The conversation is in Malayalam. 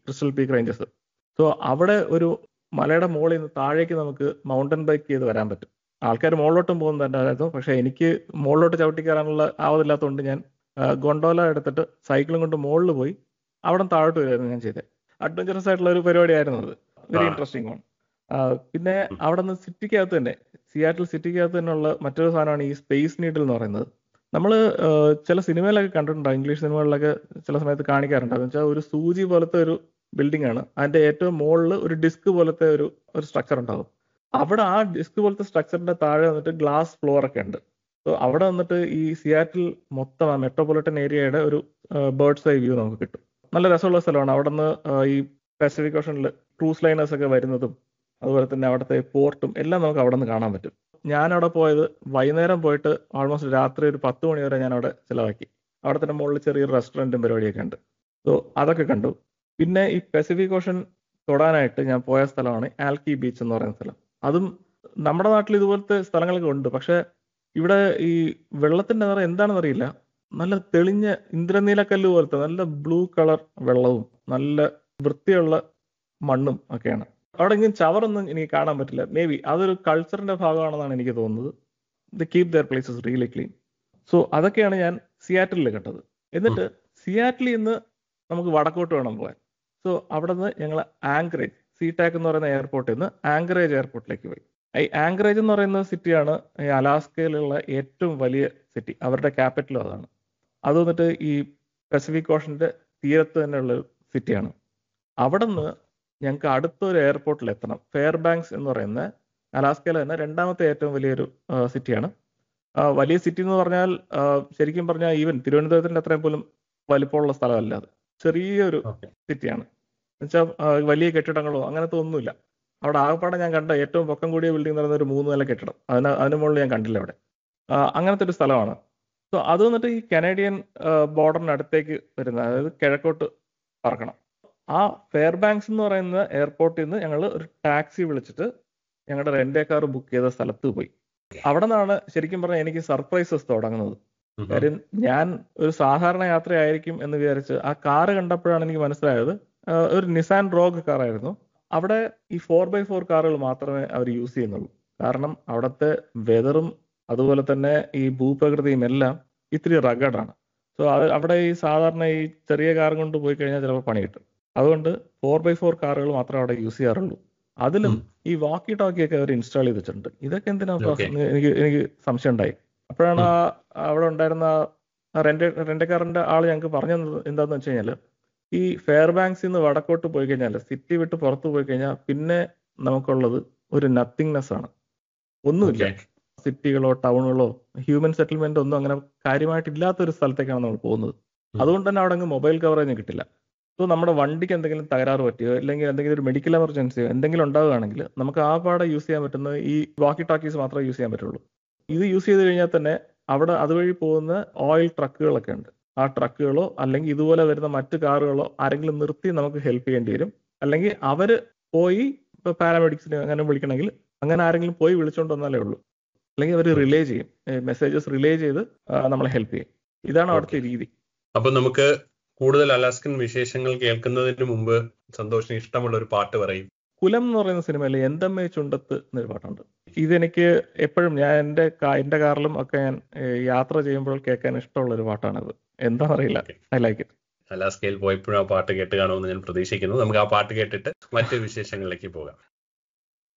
ക്രിസ്റ്റൽ പീക്ക് റേഞ്ചസ് സോ അവിടെ ഒരു മലയുടെ മുകളിൽ നിന്ന് താഴേക്ക് നമുക്ക് മൗണ്ടൻ ബൈക്ക് ചെയ്ത് വരാൻ പറ്റും ആൾക്കാർ മുകളിലോട്ടും പോകുന്നുണ്ടായിരുന്നു പക്ഷെ എനിക്ക് മുകളിലോട്ട് ചവിട്ടി കയറാനുള്ള ആവതില്ലാത്തതുകൊണ്ട് ഞാൻ ഗൊണ്ടോല എടുത്തിട്ട് സൈക്കിളും കൊണ്ട് മുകളിൽ പോയി അവിടെ നിന്ന് താഴോട്ട് വരുമായിരുന്നു ഞാൻ ചെയ്തത് അഡ്വഞ്ചറസ് ആയിട്ടുള്ള ഒരു പരിപാടിയായിരുന്നു അത് വെരി ആ. ഇൻട്രസ്റ്റിംഗ് ആണ് പിന്നെ അവിടെ നിന്ന് സിറ്റിക്കകത്ത് തന്നെ സിയാറ്റിൽ സിറ്റിക്കകത്ത് തന്നെയുള്ള മറ്റൊരു സാധനമാണ് ഈ സ്പേസ് നീഡിൽ എന്ന് പറയുന്നത് നമ്മൾ ചില സിനിമയിലൊക്കെ കണ്ടിട്ടുണ്ടാവും ഇംഗ്ലീഷ് സിനിമകളിലൊക്കെ ചില സമയത്ത് കാണിക്കാറുണ്ട് എന്ന് വെച്ചാൽ ഒരു സൂചി പോലത്തെ ഒരു ബിൽഡിംഗ് ആണ് അതിന്റെ ഏറ്റവും മുകളിൽ ഒരു ഡിസ്ക് പോലത്തെ ഒരു ഒരു സ്ട്രക്ചർ ഉണ്ടാകും അവിടെ ആ ഡിസ്ക് പോലത്തെ സ്ട്രക്ചറിന്റെ താഴെ വന്നിട്ട് ഗ്ലാസ് ഫ്ലോർ ഒക്കെ ഉണ്ട് സോ അവിടെ വന്നിട്ട് ഈ സിയാറ്റിൽ മൊത്തം ആ മെട്രോപൊളിറ്റൻ ഏരിയയുടെ ഒരു ബേർഡ്സ് ഐ വ്യൂ നമുക്ക് കിട്ടും നല്ല രസമുള്ള സ്ഥലമാണ് അവിടെ നിന്ന് ഈ പസഫിക് ഓഷനിൽ ക്രൂസ് ലൈനേഴ്സ് ഒക്കെ വരുന്നതും അതുപോലെ തന്നെ അവിടുത്തെ പോർട്ടും എല്ലാം നമുക്ക് അവിടെ നിന്ന് കാണാൻ പറ്റും ഞാൻ അവിടെ പോയത് വൈകുന്നേരം പോയിട്ട് ഓൾമോസ്റ്റ് രാത്രി ഒരു പത്ത് മണി വരെ ഞാൻ അവിടെ ചിലവാക്കി അവിടെ തന്നെ മുകളിൽ ചെറിയൊരു റെസ്റ്റോറൻറ്റും പരിപാടിയൊക്കെ ഉണ്ട് സോ അതൊക്കെ കണ്ടു പിന്നെ ഈ പസഫിക് ഓഷൻ തൊടാനായിട്ട് ഞാൻ പോയ സ്ഥലമാണ് ആൽക്കി ബീച്ച് എന്ന് പറയുന്ന സ്ഥലം അതും നമ്മുടെ നാട്ടിൽ ഇതുപോലത്തെ സ്ഥലങ്ങളൊക്കെ ഉണ്ട് പക്ഷെ ഇവിടെ ഈ വെള്ളത്തിന്റെ നിറം എന്താണെന്ന് അറിയില്ല നല്ല തെളിഞ്ഞ ഇന്ദ്രനീലക്കല്ല് പോലത്തെ നല്ല ബ്ലൂ കളർ വെള്ളവും നല്ല വൃത്തിയുള്ള മണ്ണും ഒക്കെയാണ് അവിടെ ഇങ്ങനെ ചവറൊന്നും എനിക്ക് കാണാൻ പറ്റില്ല മേ ബി അതൊരു കൾച്ചറിന്റെ ഭാഗമാണെന്നാണ് എനിക്ക് തോന്നുന്നത് the keep their places really clean so അതൊക്കെയാണ് ഞാൻ സിയാറ്റിൽ കണ്ടത് എന്നിട്ട് സിയാറ്റിൽ നിന്ന് നമുക്ക് വടക്കോട്ട് വേണം പോകാൻ സോ അവിടെ നിന്ന് ഞങ്ങൾ ആങ്കറേജ് സീടാക്ക് എന്ന് പറയുന്ന എയർപോർട്ടിൽ നിന്ന് ആങ്കറേജ് എയർപോർട്ടിലേക്ക് പോയി ഈ ആങ്കറേജ് എന്ന് പറയുന്ന സിറ്റിയാണ് ഈ അലാസ്കയിലുള്ള ഏറ്റവും വലിയ സിറ്റി അവരുടെ ക്യാപിറ്റലും അതാണ് അത് വന്നിട്ട് ഈ പസഫിക് ഓഷന്റെ തീരത്ത് തന്നെയുള്ള ഒരു സിറ്റിയാണ് അവിടെ നിന്ന് ഞങ്ങൾക്ക് അടുത്തൊരു എയർപോർട്ടിൽ എത്തണം ഫെയർ ബാങ്ക്സ് എന്ന് പറയുന്ന അലാസ്കയിലെ തന്നെ രണ്ടാമത്തെ ഏറ്റവും വലിയൊരു സിറ്റിയാണ് വലിയ സിറ്റി എന്ന് പറഞ്ഞാൽ ആ, ശരിക്കും പറഞ്ഞാൽ ഈവൻ തിരുവനന്തപുരത്തിന്റെ അത്രയും പോലും വലിപ്പമുള്ള സ്ഥലമല്ല അത് ചെറിയൊരു Okay. സിറ്റിയാണ് എന്നുവെച്ചാൽ വലിയ കെട്ടിടങ്ങളോ അങ്ങനത്തെ ഒന്നുമില്ല അവിടെ ആകപ്പാടെ ഞാൻ കണ്ട ഏറ്റവും പൊക്കം കൂടിയ ബിൽഡിംഗ് എന്ന് പറയുന്ന ഒരു മൂന്ന് നില കെട്ടിടം അതിന് അതിന് മുകളിൽ ഞാൻ കണ്ടില്ല അവിടെ ആ, അങ്ങനത്തെ ഒരു സ്ഥലമാണ് സോ അത് വന്നിട്ട് ഈ കനേഡിയൻ ബോർഡറിന് അടുത്തേക്ക് വരുന്ന അതായത് കിഴക്കോട്ട് പറക്കണം ആ ഫെയർ ബാങ്ക്സ് എന്ന് പറയുന്ന എയർപോർട്ടിൽ നിന്ന് ഞങ്ങൾ ഒരു ടാക്സി വിളിച്ചിട്ട് ഞങ്ങളുടെ റെന്റേ കാർ ബുക്ക് ചെയ്ത സ്ഥലത്ത് പോയി അവിടെ നിന്നാണ് ശരിക്കും പറഞ്ഞാൽ എനിക്ക് സർപ്രൈസസ് തുടങ്ങുന്നത് ഉം. കാര്യം ഞാൻ ഒരു സാധാരണ യാത്രയായിരിക്കും എന്ന് വിചാരിച്ച് ആ കാറ് കണ്ടപ്പോഴാണ് എനിക്ക് മനസ്സിലായത് ആ, ഒരു നിസാൻ റോഗ് കാറായിരുന്നു അവിടെ ഈ ഫോർ ബൈ ഫോർ കാറുകൾ മാത്രമേ അവർ യൂസ് ചെയ്യുന്നുള്ളൂ കാരണം അവിടുത്തെ വെതറും അതുപോലെ തന്നെ ഈ ഭൂപ്രകൃതിയും എല്ലാം ഇത്തിരി റഗഡാണ് സോ അത് അവിടെ ഈ സാധാരണ ഈ ചെറിയ കാർ കൊണ്ട് പോയി കഴിഞ്ഞാൽ ചിലപ്പോൾ പണി കിട്ടും അതുകൊണ്ട് ഫോർ ബൈ ഫോർ കാറുകൾ മാത്രമേ അവിടെ യൂസ് ചെയ്യാറുള്ളൂ അതിലും ഉം. ഈ വാക്കി ടോക്കി ഒക്കെ അവർ ഇൻസ്റ്റാൾ ചെയ്ത് വെച്ചിട്ടുണ്ട് ഇതൊക്കെ എന്തിനാ Okay. എന്ന് എനിക്ക് എനിക്ക് സംശയം ഉണ്ടായി അപ്പോഴാണ് ആ അവിടെ ഉണ്ടായിരുന്ന റെന്റ് റെന്റക്കാരന്റെ ആള് ഞങ്ങൾക്ക് പറഞ്ഞു തന്നത് എന്താന്ന് വെച്ച് കഴിഞ്ഞാൽ ഈ ഫെയർ ബാങ്ക്സിൽ നിന്ന് വടക്കോട്ട് പോയി കഴിഞ്ഞാൽ സിറ്റി വിട്ട് പുറത്ത് പോയി കഴിഞ്ഞാൽ പിന്നെ നമുക്കുള്ളത് ഒരു നത്തിങ്നെസ് ആണ് ഒന്നുമില്ല Okay. സിറ്റികളോ ടൗണുകളോ ഹ്യൂമൻ സെറ്റിൽമെന്റ് ഒന്നും അങ്ങനെ കാര്യമായിട്ടില്ലാത്ത ഒരു സ്ഥലത്തേക്കാണ് നമ്മൾ പോകുന്നത് ഉം. അതുകൊണ്ട് തന്നെ അവിടെ അങ്ങ് മൊബൈൽ കവറേജ് കിട്ടില്ല സോ നമ്മുടെ വണ്ടിക്ക് എന്തെങ്കിലും തകരാറ് പറ്റിയോ അല്ലെങ്കിൽ എന്തെങ്കിലും ഒരു മെഡിക്കൽ എമർജൻസിയോ എന്തെങ്കിലും ഉണ്ടാവുകയാണെങ്കിൽ നമുക്ക് ആ പാടെ യൂസ് ചെയ്യാൻ പറ്റുന്ന ഈ വാക്കി ടാക്കീസ് മാത്രമേ യൂസ് ചെയ്യാൻ പറ്റുള്ളൂ ഇത് യൂസ് ചെയ്ത് കഴിഞ്ഞാൽ തന്നെ അവിടെ അതുവഴി പോകുന്ന ഓയിൽ ട്രക്കുകളൊക്കെ ഉണ്ട് ആ ട്രക്കുകളോ അല്ലെങ്കിൽ ഇതുപോലെ വരുന്ന മറ്റു കാറുകളോ ആരെങ്കിലും നിർത്തി നമുക്ക് ഹെൽപ്പ് ചെയ്യേണ്ടി വരും അല്ലെങ്കിൽ അവര് പോയി ഇപ്പൊ പാരാമെഡിക്സിനെ അങ്ങനെ വിളിക്കണമെങ്കിൽ അങ്ങനെ ആരെങ്കിലും പോയി വിളിച്ചുകൊണ്ട് വന്നാലേ ഉള്ളൂ അല്ലെങ്കിൽ അവർ റിലേ ചെയ്യും മെസ്സേജസ് റിലേ ചെയ്ത് ആ, നമ്മളെ ഹെൽപ്പ് ചെയ്യും ഇതാണ് അവിടുത്തെ രീതി അപ്പൊ നമുക്ക് കൂടുതൽ അലാസ്കൻ വിശേഷങ്ങൾ കേൾക്കുന്നതിന് മുമ്പ് സന്തോഷിന് ഇഷ്ടമുള്ള ഒരു പാട്ട് പറയും കുലം എന്ന് പറയുന്ന സിനിമയിൽ എന്തമ്മേ ചുണ്ടത്ത് എന്നൊരു പാട്ടുണ്ട് ഇതെനിക്ക് എപ്പോഴും ഞാൻ എൻ്റെ കാ- എൻ്റെ കാറിലും ഒക്കെ ഞാൻ ഏ, യാത്ര ചെയ്യുമ്പോൾ കേൾക്കാൻ ഇഷ്ടമുള്ള ഒരു പാട്ടാണിത് എന്താണെന്നറിയില്ല ഐ ലൈക്ക് ഇറ്റ് അലാസ്കയിൽ പോയപ്പോഴും ആ പാട്ട് കേട്ട് കാണുമെന്ന് ഞാൻ പ്രതീക്ഷിക്കുന്നു നമുക്ക് ആ പാട്ട് കേട്ടിട്ട് മറ്റു വിശേഷങ്ങളിലേക്ക് പോകാം